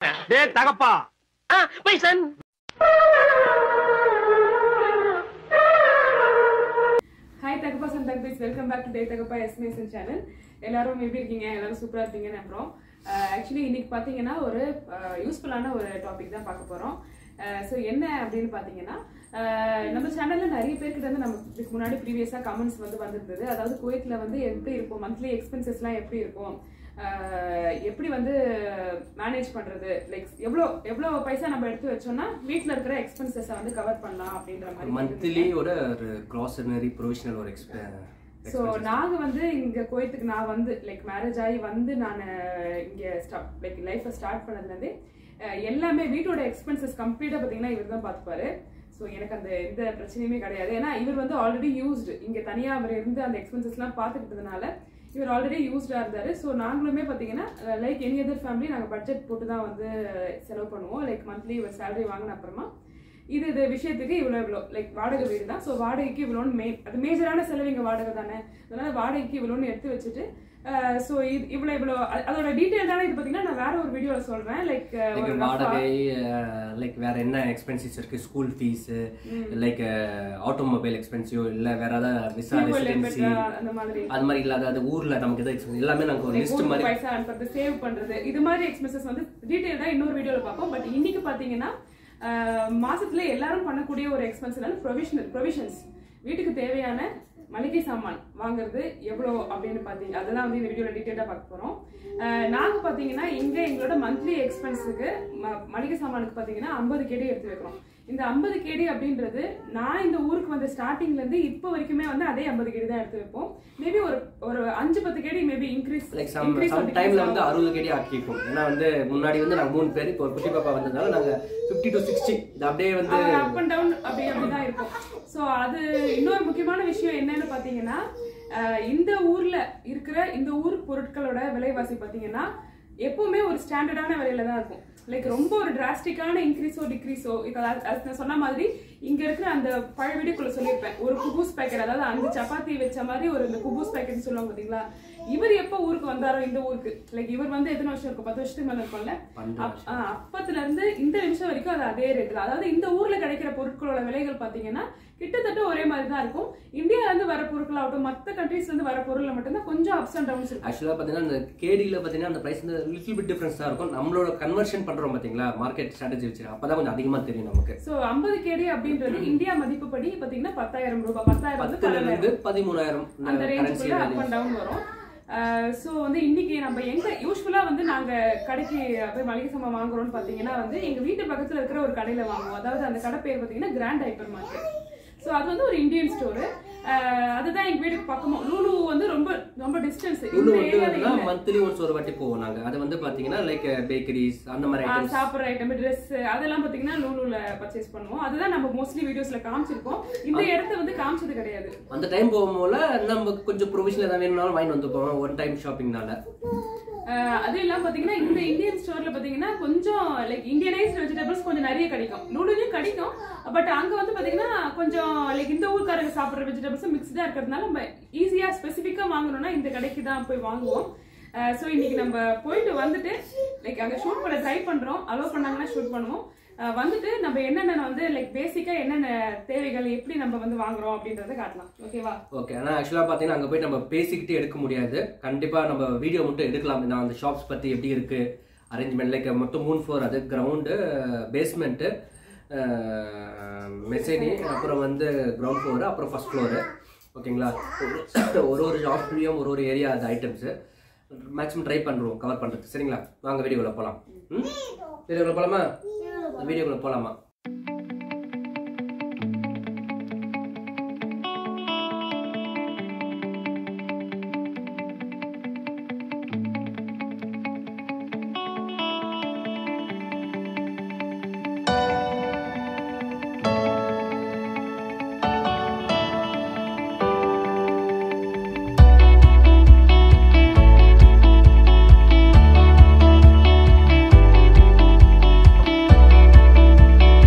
டே தகப்பா my son hi தகப்பாஸ் அண்ட் தகபீஸ் வெல்கம் பேக் டு டே தகப்பா எஸ்மேசன் சேனல் எல்லாரும் எப்படி இருக்கீங்க எல்லாரும் சூப்பராக இருப்பீங்கன்னு நம்புறோம் ஆக்சுவலி இன்னைக்கு பார்த்தீங்கன்னா ஒரு யூஸ்ஃபுல்லான ஒரு டாபிக் தான் பார்க்க போகிறோம் ஸோ என்ன அப்படின்னு பார்த்தீங்கன்னா அஹ், நம்ம சேனலில் நிறைய பேர்கிட்ட வந்து நம்ம இதுக்கு முன்னாடி ப்ரீவியஸாக கமெண்ட்ஸ் வந்து வந்திருந்தது அதாவது குவைத்தில் வந்து எப்படி இருக்கும் மந்த்லி எக்ஸ்பென்சஸ்லாம் எப்படி இருக்கும் அஹ், எப்படி வந்து மேனேஜ் பண்றது லைக் எவ்வளோ எவ்வளோ பைசா நம்ம எடுத்து வச்சோம்னா வீட்டில் இருக்கிற எக்ஸ்பென்சஸை வந்து கவர் பண்ணலாம் அப்படின்ற மாதிரி மந்த்லி ஒரு ஒரு க்ராசனரி ப்ரொவிஷனல் ஒரு எக்ஸ்பெ ஸோ நாங்க வந்து இங்க கோயத்துக்கு நான் வந்து லைக் மேரேஜ் ஆகி வந்து நான் இங்க ஸ்டாப் லைக் லைஃப்பை ஸ்டார்ட் பண்ணதுலேருந்து எல்லாமே வீட்டோட எக்ஸ்பென்சஸ் கம்ப்ளீட்டாக பார்த்தீங்கன்னா இவர் தான் பார்த்துப்பாரு ஸோ எனக்கு அந்த எந்த பிரச்சனையுமே கிடையாது ஏன்னா இவர் வந்து ஆல்ரெடி யூஸ்டு இங்க தனியா அவர் இருந்து அந்த எக்ஸ்பென்சஸ்லாம் பார்த்துக்கிட்டதுனால இவர் ஆல்ரெடி யூஸ்டா இருந்தாரு ஸோ நாங்களுமே பார்த்தீங்கன்னா லைக் எனி அதர் ஃபேமிலி நாங்கள் பட்ஜெட் போட்டு தான் வந்து செலவு பண்ணுவோம் லைக் மந்த்லி ஒரு சேலரி வாங்கின அப்புறமா இது இது விஷயத்துக்கு இவ்வளோ இவ்வளோ லைக் வாடகை வீடு தான் ஸோ வாடகைக்கு இவ்வளோன்னு மே அது மேஜரான செலவு இங்கே வாடகை தானே அதனால வாடகைக்கு இவ்வளோன்னு எடுத்து வச்சுட்டு ஸோ இது இவ்வளோ இவ்வளோ அ- அதோட டீட்டெயில் தானே இது பார்த்தீங்கன்னா நான் வேற ஒரு வீடியோவில் சொல்கிறேன் லைக் லைக் வாடகை லைக் வேற என்ன எக்ஸ்பென்சஸ் இருக்கு school fees like automobile expensive இல்ல வேற ஏதாவது விசா ரெசிடென்சி அந்த மாதிரி அது மாதிரி இல்லாத அது ஊர்ல நமக்கு எதாவது expense எல்லாமே நமக்கு ஒரு லிஸ்ட் ஊருக்கு மாதிரி பைசா அனுப்புறது சேவ் பண்றது இது மாதிரி எக்ஸ்பென்சஸ் வந்து டீடைல் தான் இன்னொரு வீடியோல பார்ப்போம் பட் இன்னைக்கு பாத்தீங்கன்னா ஆஹ், மாசத்துல எல்லாரும் பண்ணக்கூடிய ஒரு எக்ஸ்பென்ஸ் ப்ரொவிஷனல் ப்ரொவிஷன்ஸ் வீட்டுக்கு தேவையான மளிகை சாமான் வாங்குறது எவ்வளோ அப்படின்னு பார்த்தீங்க அதெல்லாம் வந்து இந்த வீடியோவில் டீட்டெயிலாக பார்க்க போகிறோம் நாங்கள் பார்த்தீங்கன்னா இங்கே எங்களோட மந்த்லி எக்ஸ்பென்ஸுக்கு மளிகை சாமானுக்கு பார்த்தீங்கன்னா ஐம்பது கேடி எடுத்து வைக்கிறோம் இந்த ஐம்பது கேடி அப்படின்றது நான் இந்த ஊருக்கு வந்த ஸ்டார்டிங்ல இருந்து இப்போ வரைக்குமே வந்து அதே ஐம்பது கேடி தான் எடுத்து வைப்போம் மேபி ஒரு ஒரு அஞ்சு பத்து கேடி maybe increase like some some டைம்ல வந்து அறுபது கேடி ஆக்கிப்போம் ஏன்னா வந்து முன்னாடி வந்து நாங்க மூணு பேர் இப்போ ஒரு குட்டி பாப்பா வந்ததுனால நாங்க ஃபிஃப்டி டு சிக்ஸ்டி இது அப்படியே வந்து அப் அண்ட் டவுன் அப்படி அப்படிதான் இருக்கும் ஸோ அது இன்னொரு முக்கியமான விஷயம் என்னன்னு பார்த்தீங்கன்னா அஹ், இந்த ஊர்ல இருக்கிற இந்த ஊர் பொருட்களோட விலைவாசி பார்த்தீங்கன்னா எப்பவுமே ஒரு ஸ்டாண்டர்டான விலையில தான் இருக்கும் லைக் ரொம்ப ஒரு டிராஸ்டிக்கான இன்க்ரீஸோ டிக்ரீஸோ இப்போ அது அது நான் சொன்ன மாதிரி இங்க இருக்கிற அந்த பழைய வீடியோக்குள்ள சொல்லியிருப்பேன் ஒரு குபூஸ் பேக்கெட் அதாவது அஞ்சு சப்பாத்தி வச்ச மாதிரி ஒரு இந்த குபூஸ் பேக்கெட் சொல்லுவாங்க பாத்தீங்களா இவர் எப்போ ஊருக்கு வந்தாரோ இந்த ஊருக்கு லைக் இவர் வந்து எத்தனை வருஷம் இருக்கும் பத்து வருஷத்துக்கு மேல இருக்கும்ல பன்னெண்டு அப்- ஆ, அப்பத்துல இருந்து இந்த நிமிஷம் வரைக்கும் அது அதே ரேட் தான் அதாவது இந்த ஊர்ல கிடைக்கிற பொருட்களோட விலைகள் பாத்தீங்கன்னா கிட்டத்தட்ட ஒரே மாதிரி தான் இருக்கும் இந்தியால இருந்து வர பொருட்களாகட்டும் மத்த கண்ட்ரீஸ்ல இருந்து வர பொருள்ல மட்டும்தான் கொஞ்சம் அப்ஸ் அண்ட் டவுன்ஸ் இருக்கும் ஆக்சுவலாக பார்த்தீங்கன்னா அந்த கேடியில் பார்த்தீங்கன்னா அந்த ப்ரைஸ் வந்து லிட்டில் பிட் டிஃப்ரென்ஸ் தான் இருக்கும் நம்மளோட கன்வர்ஷன் பண்ணுறோம் பார்த்தீங்களா மார்க்கெட் ஸ்ட்ராட்டஜி வச்சு அப்போ தான் கொஞ்சம் அதிகமாக தெரியும் நமக்கு சோ 50 கேடி அப்படின்றது இந்தியா மதிப்புப்படி பாத்தீங்கன்னா பத்தாயிரம் ரூபாய் பத்தாயிரம் வந்து பத்துல பன்னெண்டாயிரம். இருந்து பதிமூணாயிரம் அந்த கரன்சி ரேஞ்சுக்குள்ள அப் அண்ட் டவுன் வரும் ஸோ வந்து இன்னைக்கு நம்ம எங்க யூஸ்ஃபுல்லா வந்து நாங்க கடைக்கு போய் மளிகை சாமான் வாங்குறோம்னு பாத்தீங்கன்னா வந்து எங்க வீட்டு பக்கத்துல இருக்கிற ஒரு கடையில வாங்குவோம் அதாவது அந்த கடை பேர் பாத்தீங்கன்னா கிராண்ட் ஹைப்பர் மார்க்கெட் ஸோ அது வந்து ஒரு இந்தியன் ஸ்டோரு அதுதான் எங்க வீட்டுக்கு பக்கமா லூலு வந்து ரொம்ப ரொம்ப டிஸ்டன்ஸ் இன்னும் இந்த வந்து ஏரியால இல்ல. மந்த்லி ஒன்ஸ் ஒரு வாட்டி போவோம் நாங்கள் அது வந்து பார்த்தீங்கன்னா லைக் பேக்கரிஸ் அந்த மாதிரி ஆ, ஐட்டம்ஸ் சாப்பிடுற ஐட்டம் ட்ரெஸ் அதெல்லாம் பாத்தீங்கன்னா லூலுல பர்ச்சேஸ் பண்ணுவோம் அதுதான் நம்ம மோஸ்ட்லி வீடியோஸ்ல காமிச்சிருக்கோம் இந்த இடத்த வந்து காமிச்சது கிடையாது அந்த டைம் போகும்போது நம்ம கொஞ்சம் ப்ரொவிஷன் ஏதாவது வேணும்னாலும் வாங்கி வந்து போவோம் ஒன் டைம் ஷாப்பிங்னால ஆஹ் அது இல்லாம பாத்தீங்கன்னா இந்த இந்தியன் ஸ்டோர்ல பாத்தீங்கன்னா கொஞ்சம் லைக் இந்தியனைஸ்ட் வெஜிடபிள்ஸ் கொஞ்சம் நிறைய கிடைக்கும் நூடுலையும் கிடைக்கும் பட் அங்க வந்து பாத்தீங்கன்னா கொஞ்சம் லைக் இந்த ஊர்க்காரங்க சாப்பிடுற வெஜிடபிள்ஸ் மிக்ஸ்டா இருக்கிறதுனால நம்ம ஈஸியா ஸ்பெசிஃபிக்கா வாங்கணும்னா இந்த கடைக்கு தான் போய் வாங்குவோம் ஸோ இன்னைக்கு நம்ம போயிட்டு வந்துட்டு லைக் அங்க ஷூட் பண்ண ட்ரை பண்றோம் அலோவ் பண்ணாங்கன்னா ஷூட் பண்ணுவோம் ஆஹ் வந்துட்டு நம்ம என்னென்ன வந்து லைக் பேசிக்கா என்னென்ன தேவைகள் எப்படி நம்ம வந்து வாங்குறோம் அப்படின்றத காட்டலாம் ஓகேவா ஓகே ஆனால் ஆக்சுவலாக பார்த்தீங்கன்னா அங்கே போய் நம்ம பேசிக்கிட்டு எடுக்க முடியாது கண்டிப்பாக நம்ம வீடியோ மட்டும் எடுக்கலாம் நான் அந்த ஷாப்ஸ் பற்றி எப்படி இருக்குது அரேஞ்ச்மெண்ட் லைக் மொத்தம் மூணு ஃப்ளோர் அது கிரவுண்டு பேஸ்மெண்ட்டு மெசேனி அப்புறம் வந்து கிரவுண்ட் ஃப்ளோரு அப்புறம் ஃபர்ஸ்ட் ஃப்ளோரு ஓகேங்களா ஒரு ஒரு ஷாப்லேயும் ஒரு ஒரு ஏரியா அது ஐட்டம்ஸு மேக்ஸிமம் ட்ரை பண்ணுறோம் கவர் பண்ணுறது சரிங்களா வாங்க வீடியோக்குள்ளே போகலாம் ம் வீடியோக்குள்ளே போகலாமா வீடியோக்குள்ளே போகலாமா Thank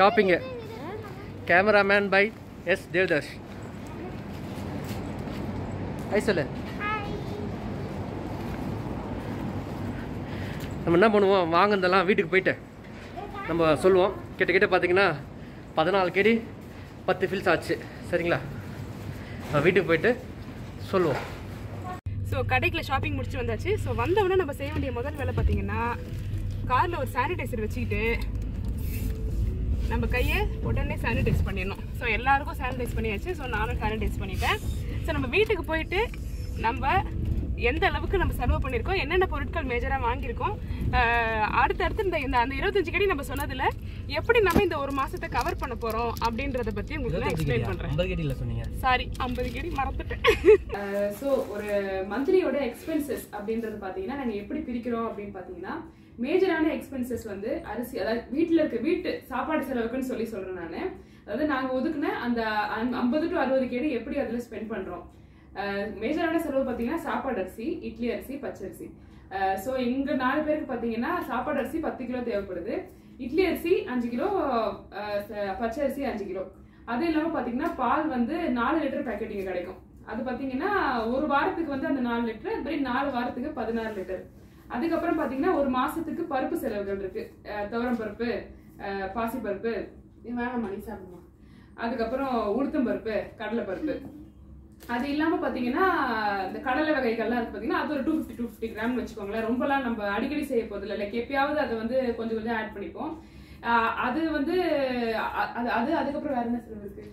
ஷாப்பிங்கு கேமராமேன் பை எஸ் தேவ்தாஸ் ஐ சொல்லு நம்ம என்ன பண்ணுவோம் வாங்கினதெல்லாம் வீட்டுக்கு போயிட்டு நம்ம சொல்லுவோம் கிட்ட கிட்ட பார்த்தீங்கன்னா பதினாலு கேடி பத்து ஃபில்ஸ் ஆச்சு சரிங்களா நம்ம வீட்டுக்கு போயிட்டு சொல்லுவோம் ஸோ கடைக்குள்ள ஷாப்பிங் முடிச்சு வந்தாச்சு ஸோ வந்தவொடனே நம்ம செய்ய வேண்டிய முதல் வேலை பார்த்தீங்கன்னா காரில் ஒரு சானிடைசர் வச்சுக்கிட்டு நம்ம கையை உடனே சானிடைஸ் பண்ணிடணும் ஸோ எல்லாருக்கும் சானிடைஸ் பண்ணியாச்சு ஸோ நானும் சானிடைஸ் பண்ணிட்டேன் ஸோ நம்ம வீட்டுக்கு போயிட்டு நம்ம எந்த அளவுக்கு நம்ம செலவு பண்ணியிருக்கோம் என்னென்ன பொருட்கள் மேஜராக வாங்கியிருக்கோம் ஆஹ் அடுத்தடுத்து இந்த இந்த அந்த இருபத்தஞ்சு கடி நம்ம சொன்னதில் எப்படி நம்ம இந்த ஒரு மாசத்தை கவர் பண்ண போகிறோம் அப்படின்றத பற்றி உங்களுக்கு நான் எக்ஸ்பிளைன் பண்ணுறேன் ஐம்பது கேடியில் சொன்னீங்க சாரி ஐம்பது கேடி மறந்துட்டேன் ஸோ ஒரு மந்த்லியோட எக்ஸ்பென்சஸ் அப்படின்றது பார்த்தீங்கன்னா நாங்கள் எப்படி பிரிக்கிறோம் அப்படின்னு பார்த்தீங்கன்னா மேஜரான எக்ஸ்பென்சஸ் வந்து அரிசி அதாவது வீட்டில் இருக்க வீட்டு சாப்பாடு செலவுக்குன்னு சொல்லி சொல்கிறேன் நான் அதாவது நாங்கள் ஒதுக்குன அந்த ஐம்பது டு அறுபது கேடி எப்படி அதில் ஸ்பெண்ட் பண்ணுறோம் மேஜரான செலவு பார்த்தீங்கன்னா சாப்பாடு அரிசி இட்லி அரிசி பச்சரிசி ஸோ இங்க நாலு பேருக்கு பார்த்தீங்கன்னா சாப்பாடு அரிசி பத்து கிலோ தேவைப்படுது இட்லி அரிசி அஞ்சு கிலோ அஹ், ச- பச்சை அரிசி அஞ்சு கிலோ அது இல்லாமல் பார்த்தீங்கன்னா பால் வந்து நாலு லிட்டர் பேக்கெட் இங்கே கிடைக்கும் அது பார்த்தீங்கன்னா ஒரு வாரத்துக்கு வந்து அந்த நாலு லிட்டர் அப்படி நாலு வாரத்துக்கு பதினாறு லிட்டர் அதுக்கப்புறம் பார்த்தீங்கன்னா ஒரு மாசத்துக்கு பருப்பு செலவுகள் இருக்கு அஹ், துவரம் பருப்பு அஹ், பாசி பருப்பு வேணாம் மணி சாப்பிடுமா அதுக்கப்புறம் உளுத்தம் பருப்பு கடலை பருப்பு அது இல்லாம பாத்தீங்கன்னா இந்த கடலை வகைகள்லாம் இருக்கு பாத்தீங்கன்னா அது ஒரு two fifty two fifty gram வச்சுக்கோங்களேன் ரொம்பலாம் நம்ம அடிக்கடி செய்ய போதில்லை லைக் எப்பயாவது அதை வந்து கொஞ்சம் கொஞ்சம் ஆட் பண்ணிப்போம் ஆஹ் அது வந்து அ- அது அது அதுக்கப்புறம் வேற என்ன செலவு இருக்கு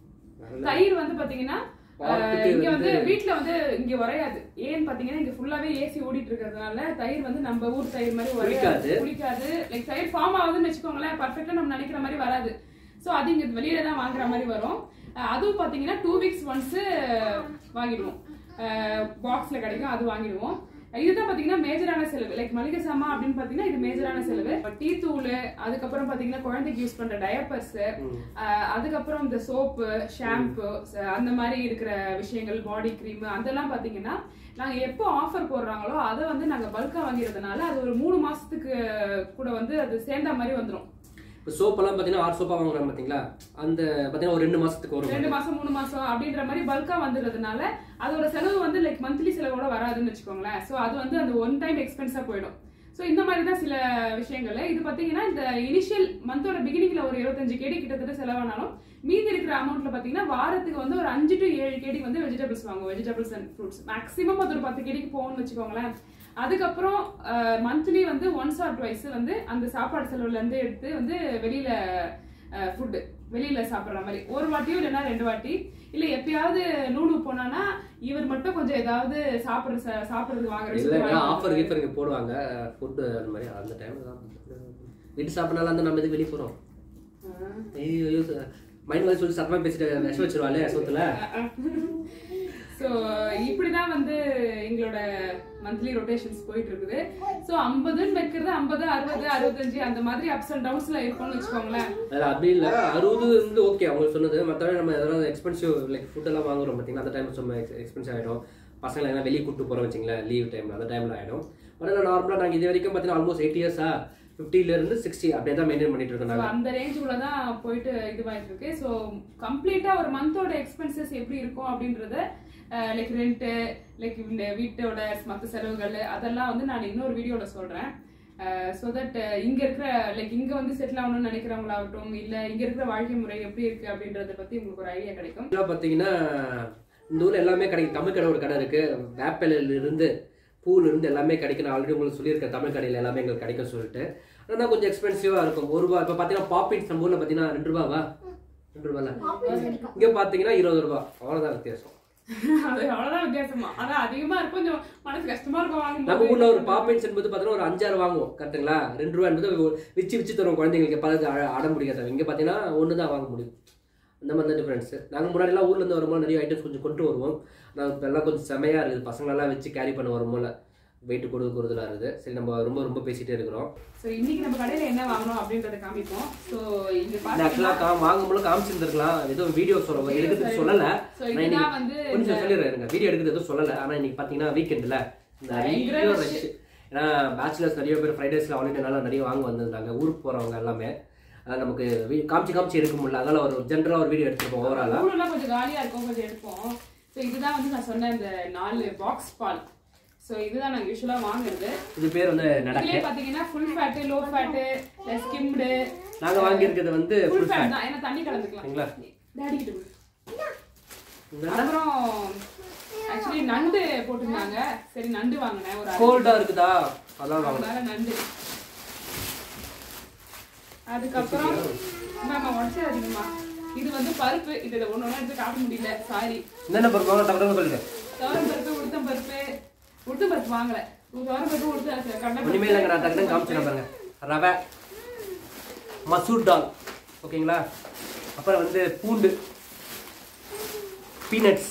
தயிர் வந்து பாத்தீங்கன்னா ஆஹ் வாரத்துக்கு இங்க வந்து வந்து- வீட்ல வந்து இங்க உரையாது ஏன்னு பாத்தீங்கன்னா இங்க ஃபுல்லாவே ஏசி ஓடிட்டு இருக்கிறதுனால தயிர் வந்து நம்ம ஊர் தயிர் மாதிரி உரையாது புளிக்காது. குளிக்காது லைக் தயிர் ஃபார்ம் ஆகுதுன்னு வச்சுக்கோங்களேன் பர்ஃபெக்டா நம்ம நினைக்கிற மாதிரி வராது சோ அது இங்க வெளியில தான் வாங்குற மாதிரி வரும் அஹ் அதுவும் பாத்தீங்கன்னா டூ வீக்ஸ் ஒன்ஸ் வாங்கிடுவோம் பாக்ஸ்ல கிடைக்கும் அது வாங்கிடுவோம் இதுதான் பாத்தீங்கன்னா மேஜரான செலவு லைக் மளிகை சாமான் அப்படின்னு பாத்தீங்கன்னா இது மேஜரான செலவு டீ தூள் அதுக்கப்புறம் பாத்தீங்கன்னா குழந்தைக்கு யூஸ் பண்ற டயப்பர்ஸ் அதுக்கப்புறம் இந்த சோப்பு ஷாம்பு அந்த மாதிரி இருக்கிற விஷயங்கள் பாடி க்ரீம் அதெல்லாம் பாத்தீங்கன்னா நாங்க எப்போ ஆஃபர் போடுறாங்களோ அதை வந்து நாங்க பல்கா வாங்கிறதுனால அது ஒரு மூணு மாசத்துக்கு கூட வந்து அது சேர்ந்த மாதிரி வந்துரும் இப்போ சோப்பெல்லாம் பார்த்தீங்கன்னா ஆறு சோப்பாக வாங்குறாங்க பார்த்தீங்களா அந்த பார்த்தீங்கன்னா ஒரு ரெண்டு மாதத்துக்கு வரும் ரெண்டு மாசம் மூணு மாசம் அப்படின்ற மாதிரி பல்கா வந்துடுறதுனால அதோட செலவு வந்து லைக் மந்த்லி செலவோட வராதுன்னு வச்சுக்கோங்களேன் சோ அது வந்து அந்த ஒன் டைம் எக்ஸ்பென்ஸா போயிடும் சோ இந்த மாதிரி தான் சில விஷயங்கள் இது பாத்தீங்கன்னா இந்த இனிஷியல் மந்தோட பிகினிங்ல ஒரு இருபத்தஞ்சு கேடி கிட்டத்தட்ட செலவானாலும் மீதி இருக்கிற அமௌண்ட்ல பாத்தீங்கன்னா வாரத்துக்கு வந்து ஒரு அஞ்சு டு ஏழு கேடி வந்து வெஜிடபிள்ஸ் வாங்குவோம் வெஜிடபிள்ஸ் அண்ட் ஃப்ரூட்ஸ் மேக்ஸிமம் அது ஒரு பத்து கேடிக்கு போகும்னு வச்சுக்கோங்களேன் அதுக்கப்புறம் மந்த்லி வந்து ஒன்ஸ் ஆர் ட்வைஸ் வந்து அந்த சாப்பாடு செலவுல இருந்து எடுத்து வந்து வெளியில ஃபுட்டு வெளியில சாப்பிடுற மாதிரி ஒரு வாட்டியும் இல்லைன்னா ரெண்டு வாட்டி இல்ல எப்பயாவது லூலு போனானா இவர் மட்டும் கொஞ்சம் ஏதாவது சாப்பிடுற ச- சாப்பிடுறது வாங்குற இல்லை விஷயத்தை வாங்கி ஆஃபர் கீஃபர் இங்கே போடுவாங்க ஃபுட்டு அந்த மாதிரி அந்த டைமில் தான் வீட்டு சாப்பிட்னால அந்த நம்ம இது வெளியே போகிறோம் ஐயோ மைண்ட் வாய்ஸ் சொல்லி சத்தமாக பேசிட்டு விஷம் வச்சிருவாளே சோத்துல ஸோ இப்படிதான் வந்து எங்களோட மந்த்லி ரொட்டேஷன்ஸ் போயிட்டு இருக்குது ஸோ ஐம்பதுன்னு வைக்கிறது ஐம்பது அறுபது அறுபத்தஞ்சு அந்த மாதிரி அப்ஸ் அண்ட் டவுன்ஸ்ல இருக்கும்னு வச்சுக்கோங்களேன் அதில் அப்படி இல்லை அறுபது வந்து ஓகே அவங்க சொன்னது மற்றபடி நம்ம எதாவது எக்ஸ்பென்சிவ் லைக் ஃபுட்டெல்லாம் வாங்குறோம் பார்த்தீங்கன்னா அந்த டைம் சும்மா எக்ஸ்பென்சிவ் ஆகிடும் பசங்களை எல்லாம் வெளியே கூட்டு போகிறோம் வச்சிங்களேன் லீவ் டைமில் அந்த டைமில் ஆகிடும் பட் ஆனால் நார்மலாக நாங்கள் இது வரைக்கும் பார்த்தீங்கன்னா ஆல்மோஸ்ட் எயிட் இயர்ஸா ஃபிஃப்டிலேருந்து சிக்ஸ்டி அப்படியே தான் மெயின்டைன் பண்ணிட்டு இருக்கோம் So, நாங்கள் அந்த ரேஞ்சுக்குள்ள தான் போயிட்டு இதுவாயிட்டு இருக்கு ஸோ கம்ப்ளீட்டா ஒரு மந்தோட எக்ஸ்பென்சஸ் எப்படி இருக்கும் அப்படின்றத லைக் ரெண்ட் லைக் இந்த வீட்டோட மற்ற செலவுகள் அதெல்லாம் வந்து நான் இன்னொரு வீடியோல சொல்றேன் ஸோ தட் இங்க இருக்கிற லைக் இங்க வந்து செட்டில் ஆகணும்னு நினைக்கிறவங்களாகட்டும் இல்ல இங்க இருக்கிற வாழ்க்கை முறை எப்படி இருக்கு அப்படின்றத பத்தி உங்களுக்கு ஒரு ஐடியா கிடைக்கும் இதெல்லாம் பார்த்தீங்கன்னா இந்த ஊரில் எல்லாமே கிடைக்கும் தமிழ் கடை ஒரு கடை இருக்குது வேப்பிலையில இருந்து பூல இருந்து எல்லாமே கிடைக்கும் நான் ஆல்ரெடி உங்களுக்கு சொல்லியிருக்கேன் தமிழ் கடையில் எல்லாமே எங்களுக்கு கிடைக்கும் சொல்லிட்டு ஆனால் கொஞ்சம் எக்ஸ்பென்சிவாக இருக்கும் ஒரு ரூபா இப்போ பார்த்தீங்கன்னா பாப்பின்ஸ் நம்ம ஊரில் பார்த்தீங்கன்னா ரெண்டு ரூபாவா ரெண்டு ரூபால இங்கே பார்த்தீங்கன்னா இருபது ரூபா அவ்வளோதான் வித்தியாசம் அது அவ்வளவுதான் வித்தியாசமா ஆனா அதிகமா இருக்கும் கொஞ்சம் மனசு கஷ்டமா இருக்கும் நம்ம வாங்கும்போது ஊர்ல ஒரு பாப்பின்ஸ் என்பது பார்த்தீங்கன்னா ஒரு அஞ்சாறு வாங்குவோம் கரெக்ட்டுங்களா ரெண்டு ரூபா என்பது ஒரு விச்சு விச்சு தரும் குழந்தைங்களுக்கு பல அடம் பிடிக்காத இங்கே பார்த்தீங்கன்னா ஒன்று தான் வாங்க முடியும் அந்த மாதிரி தான் டிஃப்ரென்ஸ் நாங்கள் முன்னாடிலாம் ஊர்லேருந்து வரும்போது நிறைய ஐட்டம்ஸ் கொஞ்சம் கொண்டு வருவோம் ஆனால் இப்போ எல்லாம் கொஞ்சம் செமையாக இருக்குது பசங்களெல்லாம் வச்சு கேரி பண்ண வரும்போல வெயிட் கொடுக்குறதுலாம் இருக்குது சரி நம்ம ரொம்ப ரொம்ப பேசிகிட்டே இருக்கிறோம் ஸோ இன்னைக்கு நம்ம கடையில என்ன வாங்கணும் அப்படின்றத காமிப்போம் ஸோ இங்க ஆக்சுவலாக பாத்தீங்கன்னா கா வாங்கும்போது காமிச்சிருந்துருக்கலாம் எதுவும் வீடியோ சொல்ல எடுக்கிறது சொல்லலை So, நான் இதுதான் இன்னைக்கு வந்து கொஞ்சம் சொல்லிடுறேன் இருங்க வீடியோ எடுக்கிறது எதுவும் சொல்லலை ஆனால் இன்னைக்கு பார்த்தீங்கன்னா வீக்கெண்டில் பயங்கர நிறைய rush. ரஷ் ஏன்னா பேச்சுலர்ஸ் நிறைய பேர் ஃப்ரைடேஸில் ஹாலிடேனால நிறைய வாங்க வந்திருந்தாங்க ஊருக்கு போகிறவங்க எல்லாமே அஹ், நமக்கு வி- காமிச்சு காமிச்சு எடுக்க முடியல அதனால ஒரு ஜென்ரலாக ஒரு வீடியோ எடுத்துருப்போம் ஓவராலாக ஊரெல்லாம் கொஞ்சம் காலியா இருக்கும் கொஞ்சம் எடுப்போம் ஸோ இதுதான் வந்து நான் சொன்ன இந்த நாலு பாக்ஸ் பால் ஸோ இதுதான் நாங்கள் யூஸ்வலாக வாங்குறது இது பேர் வந்து நடக்க இதுலயே பாத்தீங்கன்னா full fat low fat skimmed நாங்கள் வாங்கியிருக்கிறது வந்து ஃபுல் ஃபுல் ஃபேட் தான் ஏன்னா தண்ணி கலந்துக்கலாம் சரிங்களா டாடி கிட்ட கொடு. அப்புறம் ஆக்சுவலி நண்டு போட்டிருந்தாங்க சரி நண்டு வாங்கினேன் ஒரு அரை கோல்டாக இருக்குதா அதான் வாங்கணும் அதனால நண்டு அதுக்கப்புறம் மேம் உடச்சிடாதீங்கம்மா இது வந்து பருப்பு இதுல ஒண்ணு ஒண்ணு எடுத்து காட்ட முடியல சாரி என்னென்ன பொருள் வாங்க டக்கு சொல்லுங்க துவரம் பருப்பு உளுத்தம் பருப்பு உளுத்தம் பருப்பு வாங்கல துவரம் பருப்பு உளுத்த கடலை ஒன்றுமே இல்லைங்க நான் டக்கு காமிச்சு பாருங்க ரவை மசூர் டால் ஓகேங்களா அப்புறம் வந்து பூண்டு பீனட்ஸ்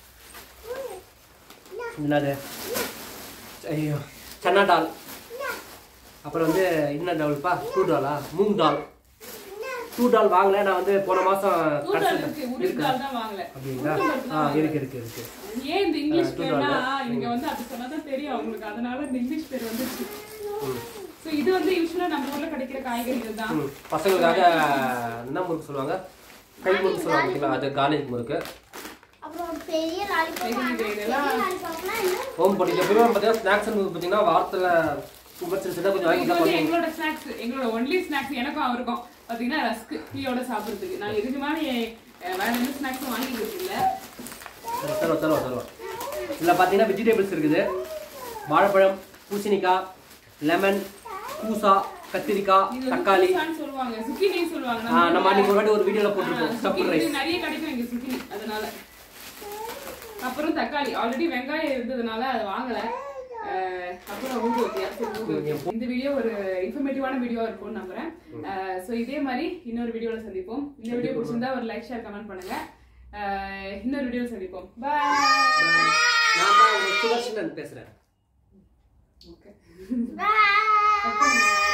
என்னது ஐயோ சன்னா டால் அப்புறம் வந்து என்ன டால்ப்பா டூ டாலா மூங் டால் டூ டால் வாங்கல நான் வந்து போன மாசம் தூண்டால் கடைசியில் இருக்கு உருட்டு தால் தான் வாங்கல அப்படிங்களா உளுத்தம் பருப்பு ஆ தான் இருக்கு இருக்கு இருக்கு ஏன் இந்த இங்கிலீஷ் ஆ, பேர்னா தூண்டால் நீங்க வந்து அது சொன்னாதான் தெரியும் அவங்களுக்கு அதனால இந்த இங்கிலீஷ் பேர் வந்துச்சு ம். சோ இது வந்து யூஸ்வலா நம்ம ஊர்ல கிடைக்கிற காய்கறிகள் தான் ம். பசங்களுக்காக என்ன முறுக்கு சொல்லுவாங்க கை முறுக்கு சொல்லுவாங்க பார்த்தீங்களா அது காலேஜ் முறுக்கு அப்புறம் ஒரு பெரிய லாலிபாப் பெரிய பெரிய இதெல்லாம் லாலிபாப்னா இன்னும் ஹோம் படிக்க எப்பயுமே பார்த்தீங்கன்னா ஸ்நாக்ஸ் பார்த்தீங்கன்னா வாரத்தில் ரொம்ப சின்ன சின்ன கொஞ்சம் வாங்கி இது தான் வந்து பண்ணுவோம் எங்களோட ஸ்நாக்ஸ் எங்களோட ஒன்லி ஸ்நாக்ஸ் எனக்கும் அவருக்கும் பாத்தீங்கன்னா ரஸ்க் டீயோட சாப்பிடுறதுக்கு நான் இதுக்கு மாதிரி அஹ், வேற எந்த ஸ்நாக்ஸும் வாங்கிக்கிறது இல்ல தருவோம் தருவோம் தருவோம் இதில் பார்த்தீங்கன்னா வெஜிடபிள்ஸ் இருக்குது வாழைப்பழம் பூசணிக்காய் லெமன் பூசா கத்திரிக்காய் இது வந்து தக்காளி பூசான்னு சொல்லுவாங்க சுக்கினி சொல்லுவாங்க ஆ, நம்ம அன்னைக்கு ஒரு ஊர்ல- வாட்டி ஒரு வீடியோவில் ஆ, போட்டிருக்கோம் ஸ்டஃப் zucchini ரைஸ் இது நிறைய கிடைக்கும் இங்க சுக்கினி அதனால அப்புறம் தக்காளி ஆல்ரெடி வெங்காயம் இருந்ததுனால அதை வாங்கல அஹ், அப்புறம் ஊதுவத்தியா சரி, ஊதுவத்தி. இந்த வீடியோ ஒரு இன்ஃபர்மேட்டிவான வீடியோ இருக்கும்னு நம்புறேன் ஸோ இதே மாதிரி இன்னொரு வீடியோல சந்திப்போம் இந்த வீடியோ பிடிச்சிருந்தா ஒரு லைக் ஷேர் கமெண்ட் பண்ணுங்க அஹ், இன்னொரு வீடியோல சந்திப்போம் பாய் நான் தான் உங்கள் சுதர்ஷனன் பேசுகிறேன் ஓகே Bye.